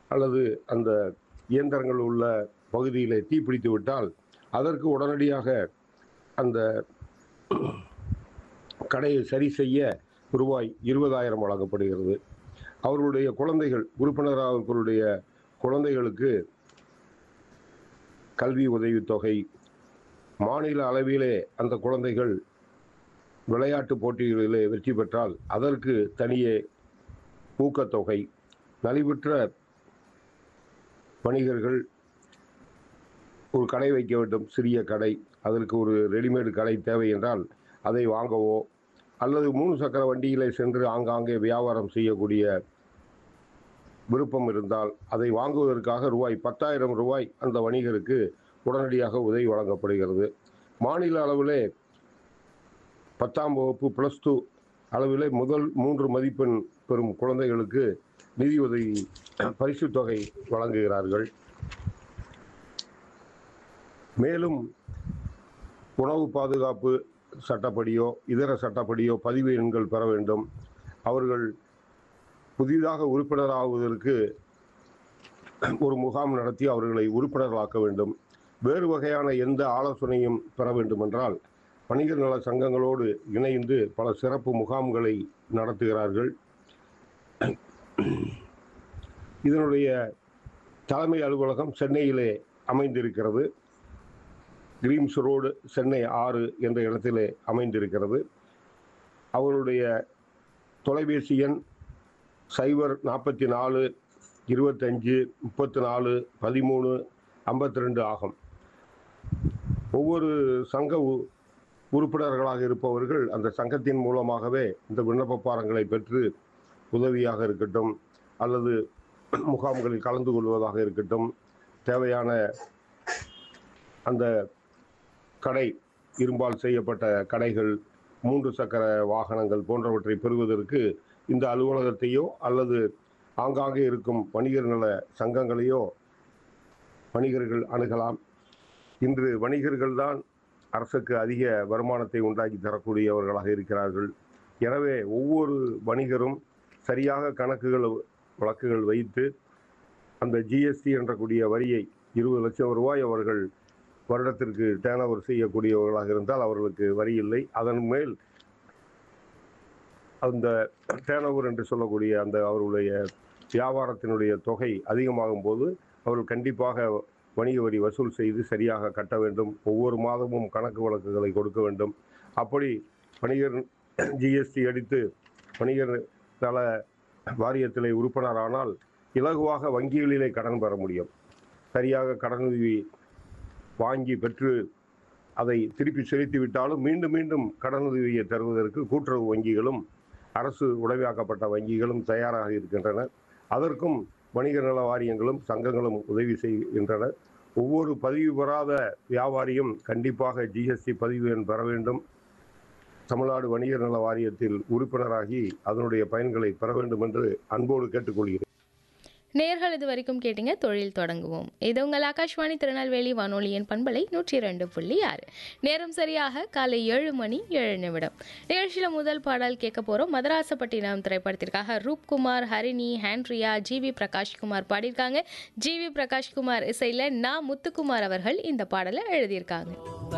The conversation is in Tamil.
அல்லது அந்த இயந்திரங்கள் உள்ள பகுதியிலே தீப்பிடித்து விட்டால் அதற்கு உடனடியாக அந்த கடையை சரி செய்ய ரூபாய் இருபதாயிரம் வழங்கப்படுகிறது அவர்களுடைய குழந்தைகள் உறுப்பினராக குழந்தைகளுக்கு கல்வி உதவித்தொகை மாநில அளவிலே அந்த குழந்தைகள் விளையாட்டு போட்டிகளிலே வெற்றி பெற்றால் அதற்கு தனியே ஊக்கத்தொகை நலிவுற்ற வணிகர்கள் ஒரு கடை வைக்க வேண்டும் சிறிய கடை அதற்கு ஒரு ரெடிமேடு கடை தேவை என்றால் அதை வாங்கவோ அல்லது மூணு சக்கர வண்டியிலே சென்று ஆங்காங்கே வியாபாரம் செய்யக்கூடிய விருப்பம் இருந்தால் அதை வாங்குவதற்காக ரூபாய் பத்தாயிரம் ரூபாய் அந்த வணிகருக்கு உடனடியாக உதவி வழங்கப்படுகிறது மாநில அளவிலே பத்தாம் வகுப்பு ப்ளஸ் டூ அளவிலே முதல் மூன்று மதிப்பெண் பெறும் குழந்தைகளுக்கு நிதியுதவி பரிசு தொகை வழங்குகிறார்கள் மேலும் உணவு பாதுகாப்பு சட்டப்படியோ இதர சட்டப்படியோ பதிவு எண்கள் பெற வேண்டும் அவர்கள் புதிதாக உறுப்பினராகுவதற்கு ஒரு முகாம் நடத்தி அவர்களை உறுப்பினர்களாக்க வேண்டும் வேறு வகையான எந்த ஆலோசனையும் பெற வேண்டுமென்றால் வணிகர் நல சங்கங்களோடு இணைந்து பல சிறப்பு முகாம்களை நடத்துகிறார்கள் இதனுடைய தலைமை அலுவலகம் சென்னையிலே அமைந்திருக்கிறது கிரீம்ஸ் ரோடு சென்னை ஆறு என்ற இடத்திலே அமைந்திருக்கிறது அவருடைய தொலைபேசி எண் சைபர் நாற்பத்தி நாலு இருபத்தஞ்சு முப்பத்தி நாலு பதிமூணு ஐம்பத்தி ரெண்டு ஆகும் ஒவ்வொரு சங்க உ- உறுப்பினர்களாக இருப்பவர்கள் அந்த சங்கத்தின் மூலமாகவே இந்த விண்ணப்ப பாரங்களை பெற்று உதவியாக இருக்கட்டும் அல்லது முகாம்களில் கலந்து கொள்வதாக இருக்கட்டும் தேவையான அந்த கடை இரும்பால் செய்யப்பட்ட கடைகள் மூன்று சக்கர வாகனங்கள் போன்றவற்றை பெறுவதற்கு இந்த அலுவலகத்தையோ அல்லது ஆங்காங்கே இருக்கும் வணிகர் நல சங்கங்களையோ வணிகர்கள் அணுகலாம் இன்று வணிகர்கள் தான் அரசுக்கு அதிக வருமானத்தை உண்டாக்கி தரக்கூடியவர்களாக இருக்கிறார்கள் எனவே ஒவ்வொரு வணிகரும் சரியாக கணக்குகள் வழக்குகள் வைத்து அந்த ஜிஎஸ்டி என்ற கூடிய வரியை இருபது லட்சம் ரூபாய் அவர்கள் வருடத்திற்கு டேர்ன் ஓவர் செய்யக்கூடியவர்களாக இருந்தால் அவர்களுக்கு வரி இல்லை அதன் மேல் அந்த டேர்ன் ஓவர் என்று சொல்லக்கூடிய அந்த அவர்களுடைய வியாபாரத்தினுடைய தொகை அதிகமாகும் போது அவர்கள் கண்டிப்பாக வணிக வரி வசூல் செய்து சரியாக கட்ட வேண்டும் ஒவ்வொரு மாதமும் கணக்கு வழக்குகளை கொடுக்க வேண்டும் அப்படி வணிகர் ஜிஎஸ்டி அடித்து வணிகர் நல வாரியத்திலே உறுப்பினரானால் இலகுவாக வங்கிகளிலே கடன் பெற முடியும் சரியாக கடனுதவி வாங்கி பெற்று அதை திருப்பி செலுத்தி விட்டாலும் மீண்டும் மீண்டும் கடனுதவியை தருவதற்கு கூட்டுறவு வங்கிகளும் அரசு உடமையாக்கப்பட்ட வங்கிகளும் தயாராக இருக்கின்றன அதற்கும் வணிக நல வாரியங்களும் சங்கங்களும் உதவி செய்கின்றன ஒவ்வொரு பதிவு பெறாத வியாபாரியும் கண்டிப்பாக ஜிஎஸ்டி பதிவு எண் பெற வேண்டும் தமிழ்நாடு வணிகர் நல வாரியத்தில் உறுப்பினராகி அதனுடைய பயன்களை பெற வேண்டும் என்று அன்போடு கேட்டுக்கொள்கிறேன் நேர்கள் இது வரைக்கும் கேட்டீங்க தொழில் தொடங்குவோம் இது உங்கள் ஆகாஷ்வாணி திருநெல்வேலி வானொலியின் பண்பலை நூற்றி ரெண்டு புள்ளி ஆறு நேரம் சரியாக காலை ஏழு மணி ஏழு நிமிடம் நிகழ்ச்சியில் முதல் பாடல் கேட்க போகிறோம் மதராசப்பட்டினம் திரைப்படத்திற்காக ரூப்குமார் ஹரிணி ஹாண்ட்ரியா ஜிவி பிரகாஷ்குமார் பாடியிருக்காங்க ஜிவி பிரகாஷ்குமார் இசையில் நா முத்துக்குமார் அவர்கள் இந்த பாடலை எழுதியிருக்காங்க